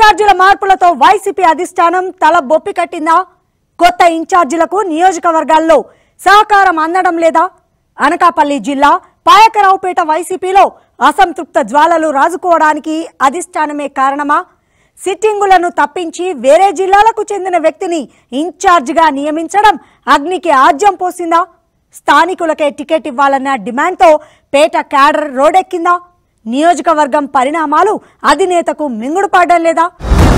ఇన్ఛార్జీల మార్పులతో వైసీపీ అధిష్టానం తల బొప్పి కట్టిందా కొత్త ఇన్ఛార్జీలకు నియోజకవర్గాల్లో సహకారం అందడం లేదా అనకాపల్లి జిల్లా పాయకరావుపేట వైసీపీలో అసంతృప్త జ్వాలలు రాజుకోవడానికి అధిష్టానమే కారణమా సిట్టింగులను తప్పించి వేరే జిల్లాలకు చెందిన వ్యక్తిని ఇన్ఛార్జిగా నియమించడం అగ్నికి ఆజ్యం పోసిందా స్థానికులకే టికెట్ ఇవ్వాలన్న డిమాండ్తో పేట క్యాడర్ రోడెక్కిందా నియోజకవర్గం పరిణామాలు అధినేతకు మింగుడు పడడం లేదా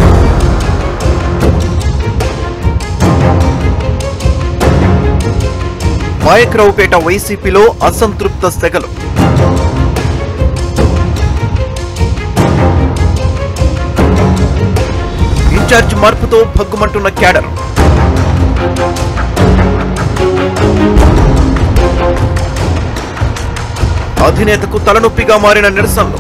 పాయకరావుపేట వైసీపీలో అసంతృప్త సెగలు ఇన్ఛార్జ్ మార్పుతో భగ్గుమంటున్న క్యాడర్ అధినేతకు తలనొప్పిగా మారిన నిరసనలు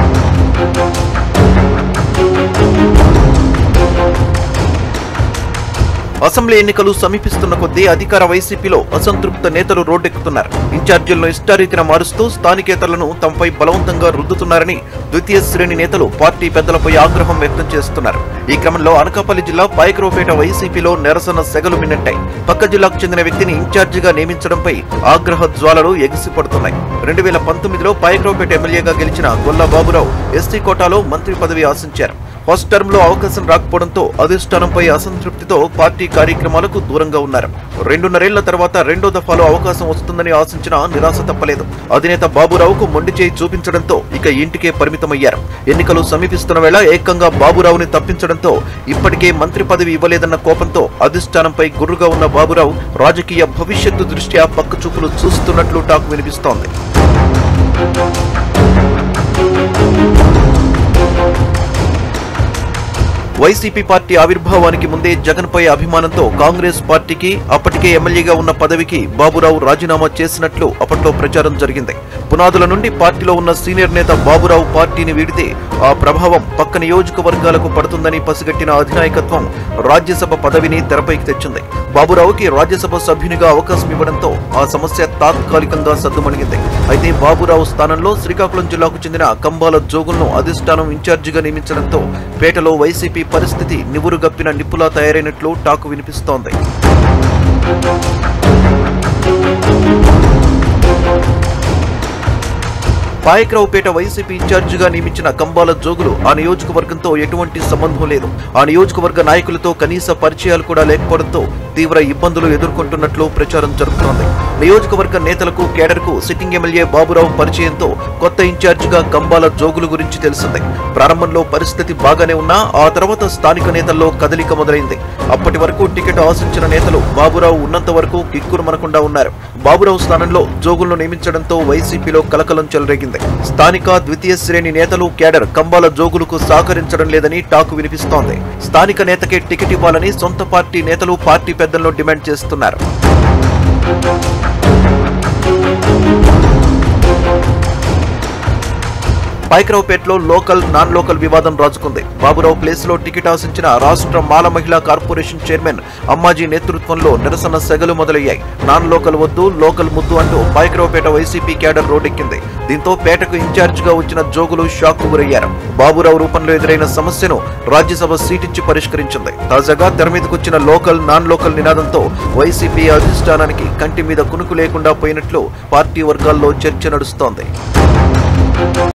అసెంబ్లీ ఎన్నికలు సమీపిస్తున్న కొద్దీ అధికార వైసీపీలో అసంతృప్త నేతలు రోడ్డెక్కుతున్నారు ఇన్ఛార్జీలను ఇష్టారీతిన మారుస్తూ స్థానికేతరులను తమపై బలవంతంగా రుద్దుతున్నారని ద్వితీయ శ్రేణి నేతలు పార్టీ పెద్దలపై ఆగ్రహం వ్యక్తం చేస్తున్నారు ఈ క్రమంలో అనకాపల్లి జిల్లా పాయకరావుపేట వైసీపీలో నిరసన సెగలు మిన్నట్టాయి పక్క జిల్లాకు చెందిన వ్యక్తిని ఇన్ఛార్జిగా నియమించడంపై ఆగ్రహ జ్వాలలు ఎగిసిపడుతున్నాయి రెండు వేల పంతొమ్మిదిలో పాయకరావుపేట ఎమ్మెల్యేగా గెలిచిన గొల్లా బాబురావు ఎస్టీ కోటాలో మంత్రి పదవి ఆశించారు ఫస్ట్ టర్మ్ లో అవకాశం రాకపోవడంతో అధిష్టానంపై అసంతృప్తితో పార్టీ కార్యక్రమాలకు దూరంగా ఉన్నారు రెండున్నరేళ్ల తర్వాత రెండో దఫాలో అవకాశం వస్తుందని ఆశించినా నిరాశ తప్పలేదు అధినేత బాబురావుకు మొండి చేయి చూపించడంతో ఇక ఇంటికే పరిమితమయ్యారు ఎన్నికలు సమీపిస్తున్న వేళ ఏకంగా బాబురావుని తప్పించడంతో ఇప్పటికే మంత్రి పదవి ఇవ్వలేదన్న కోపంతో అధిష్టానంపై గుర్రుగా ఉన్న బాబురావు రాజకీయ భవిష్యత్తు దృష్ట్యా పక్కచూపులు చూస్తున్నట్లు టాక్ వినిపిస్తోంది వైసీపీ పార్టీ ఆవిర్భావానికి ముందే జగన్ పై అభిమానంతో కాంగ్రెస్ పార్టీకి అప్పటికే ఎమ్మెల్యేగా ఉన్న పదవికి బాబురావు రాజీనామా చేసినట్లు అప్పట్లో ప్రచారం జరిగింది పునాదుల నుండి పార్టీలో ఉన్న సీనియర్ నేత బాబురావు పార్టీని వీడితే ఆ ప్రభావం పక్క నియోజకవర్గాలకు పడుతుందని పసిగట్టిన అధినాయకత్వం రాజ్యసభ పదవిని తెరపైకి తెచ్చింది బాబురావుకి రాజ్యసభ సభ్యునిగా అవకాశం ఇవ్వడంతో ఆ సమస్య తాత్కాలికంగా సద్దుమణిగింది అయితే బాబురావు స్థానంలో శ్రీకాకుళం జిల్లాకు చెందిన కంబాల జోగులను అధిష్టానం ఇన్ఛార్జిగా నియమించడంతో పేటలో వైసీపీ పరిస్థితి నివురుగప్పిన నిప్పులా తయారైనట్లు టాకు వినిపిస్తోంది పాయకరావుపేట వైసీపీ ఇన్ఛార్జిగా నియమించిన కంబాల జోగులు ఆ నియోజకవర్గంతో ఎటువంటి సంబంధం లేదు ఆ నియోజకవర్గ నాయకులతో కనీస పరిచయాలు కూడా లేకపోవడంతో తీవ్ర ఇబ్బందులు ఎదుర్కొంటున్నట్లు ప్రచారం జరుగుతోంది నియోజకవర్గ నేతలకు కేడర్కు సిట్టింగ్ ఎమ్మెల్యే బాబురావు పరిచయంతో కొత్త ఇన్ఛార్జిగా కంబాల జోగులు గురించి తెలిసింది ప్రారంభంలో పరిస్థితి బాగానే ఉన్నా ఆ తర్వాత స్థానిక నేతల్లో కదలిక మొదలైంది అప్పటి వరకు టికెట్ ఆశించిన నేతలు బాబురావు ఉన్నంత వరకు కిక్కురు మనకుండా ఉన్నారు బాబురావు స్థానంలో జోగులను నియమించడంతో వైసీపీలో కలకలం చెలరేగింది స్థానిక ద్వితీయ శ్రేణి నేతలు కేడర్ కంబాల జోగులకు సహకరించడం లేదని టాకు వినిపిస్తోంది స్థానిక నేతకే టికెట్ ఇవ్వాలని సొంత పార్టీ నేతలు పార్టీ పెద్దలను డిమాండ్ చేస్తున్నారు పైకరావుపేటలో లోకల్ నాన్ లోకల్ వివాదం రాజుకుంది బాబురావు ప్లేస్ లో టికెట్ ఆశించిన రాష్ట్ర మాల మహిళా కార్పొరేషన్ చైర్మన్ అమ్మాజీ నేతృత్వంలో నిరసన సెగలు మొదలయ్యాయి నాన్ లోకల్ వద్దు లోకల్ ముద్దు అంటూ పైకరావుపేట వైసీపీ క్యాడర్ రోడ్డెక్కింది దీంతో పేటకు ఇన్ఛార్జ్ గా వచ్చిన జోగులు షాక్ కు గురయ్యారు బాబురావు రూపంలో ఎదురైన సమస్యను రాజ్యసభ సీటిచ్చి పరిష్కరించింది తాజాగా తెర మీదకొచ్చిన లోకల్ నాన్ లోకల్ నినాదంతో వైసీపీ అధిష్టానానికి కంటి మీద కునుకు లేకుండా పోయినట్లు పార్టీ వర్గాల్లో చర్చ నడుస్తోంది